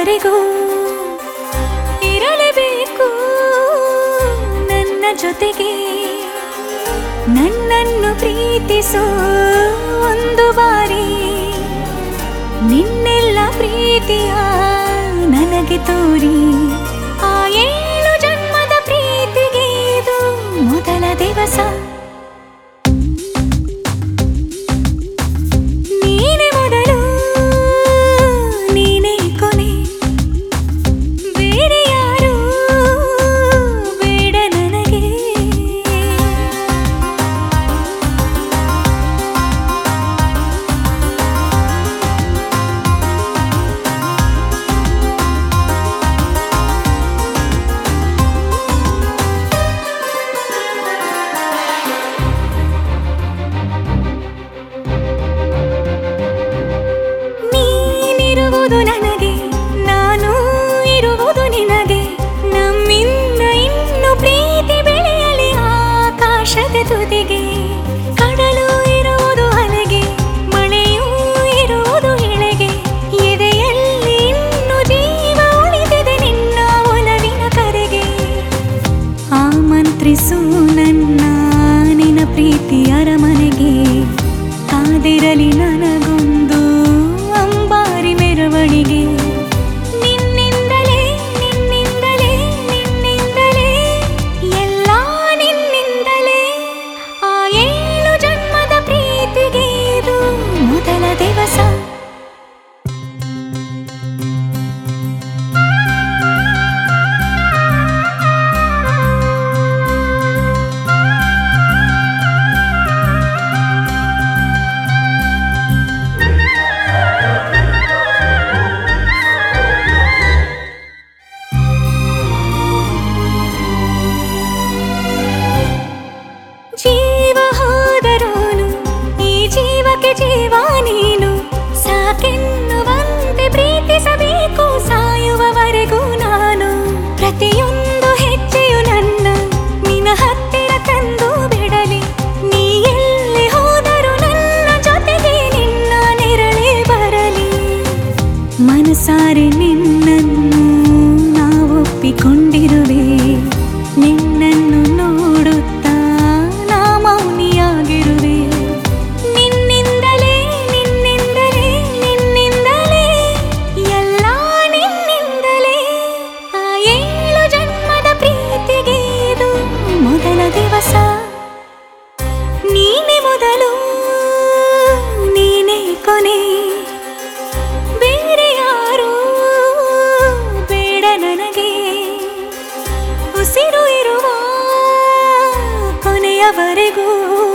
ಸಾಯುವವರೆಗೂ ಇರಲೇಬೇಕು ನನ್ನ ಜೊತೆಗೆ ನನ್ನನ್ನು ಪ್ರೀತಿಸೋ ಒಂದು ಬಾರಿ ನಿನ್ನೆಲ್ಲ ಪ್ರೀತಿಯ ನನಗೆ ತೋರಿ ಆ ಏಳು ಜನ್ಮದ ಪ್ರೀತಿಗೆ ಇದು ಮೊದಲ ದಿವಸ ನೀನೆ ಮೊದಲು ನೀನೇ ಕೊನೆ ಬೇರೆ ಯಾರು ಬೇಡ ನನಗೆ ನೀನಿರುವುದು ನನಗೆ ನಾನು ಇರುವುದು ನಿನಗೆ ನಮ್ಮಿಂದ ಇನ್ನು ಪ್ರೀತಿ ಬೆಳೆಯಲಿ ಆಕಾಶದ ತುದಿಗೆ ಕಡಲು ಇರುವುದು ಅಲೆಗೆ ಮಳೆಯೂ ಇರುವುದು ಎಳೆಗೆ ಎದೆಯಲ್ಲಿ ಇನ್ನು ಜೀವ ಉಳಿದಿದೆ ನಿನ್ನ ಒಲವಿನ ಕರೆಗೆ ಆಮಂತ್ರಿಸು ನನ್ನ ನಿನ ಪ್ರೀತಿ ಅರಮನೆಗೆ ಕಾದಿರಲಿ ನನಗೊಂದು ಅಂಬಾರಿ ಮೆರವಣಿಗೆ ನಿನ್ನಿಂದಲೇ ನಿನ್ನಿಂದಲೇ ನಿನ್ನಿಂದಲೇ ಎಲ್ಲ ನಿನ್ನಿಂದಲೇ ಆ ಏಳು ಜನ್ಮದ ಪ್ರೀತಿಗೆ ಇದು ಮೊದಲ ದಿವಸ ಜೀವ ಹೋದರೋನು ಈ ಜೀವಕ್ಕೆ ಜೀವ ನೀನು ಸಾಕೆನ್ನುವಂತೆ ಪ್ರೀತಿಸಬೇಕು ಸಾಯುವವರೆಗೂ ನಾನು ಪ್ರತಿಯೊಂದು ಹೆಜ್ಜೆಯು ನನ್ನ ನಿನ್ನ ಹತ್ತಿರ ತಂದು ಬಿಡಲಿ ನೀ ಎಲ್ಲಿ ಹೋದರೂ ನನ್ನ ಜೊತೆಗೆ ನಿನ್ನ ನೆರಳೇ ಬರಲಿ ಮನಸಾರೆ ನಿನ್ನನ್ನು ನಾವೊಪ್ಪಿಕೊಂಡಿರುವೆ ನಿನ್ನನ್ನು ನೋಡುತ್ತಾ ನಾ ಮೌನಿಯಾಗಿರುವೆ ನಿನ್ನಿಂದಲೇ ನಿನ್ನಿಂದಲೇ ನಿನ್ನಿಂದಲೇ ಎಲ್ಲ ನಿನ್ನಿಂದಲೇ ಆ ಏಳು ಜನ್ಮದ ಪ್ರೀತಿಗೆ ಇದು ಮೊದಲ ದಿವಸ ನೀನೆ ಮೊದಲು ನೀನೇ ಕೊನೆ ಬೇರೆ ಯಾರು ಬೇಡ ನನಗೆ ಉಸಿರು ಇರುವ ಕೊನೆಯವರೆಗೂ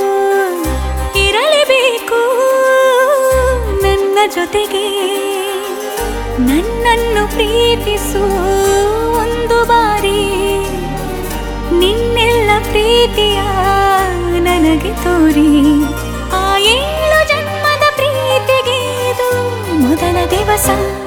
ಇರಲೇಬೇಕು ನನ್ನ ಜೊತೆಗೆ ನನ್ನನ್ನು ಪ್ರೀತಿಸು ಒಂದು ಬಾರಿ ನಿನ್ನೆಲ್ಲ ಪ್ರೀತಿಯ ನನಗೆ ತೋರಿ ಆ ಏಳು ಜನ್ಮದ ಪ್ರೀತಿಗೆ ಇದು ಮೊದಲ ದಿವಸ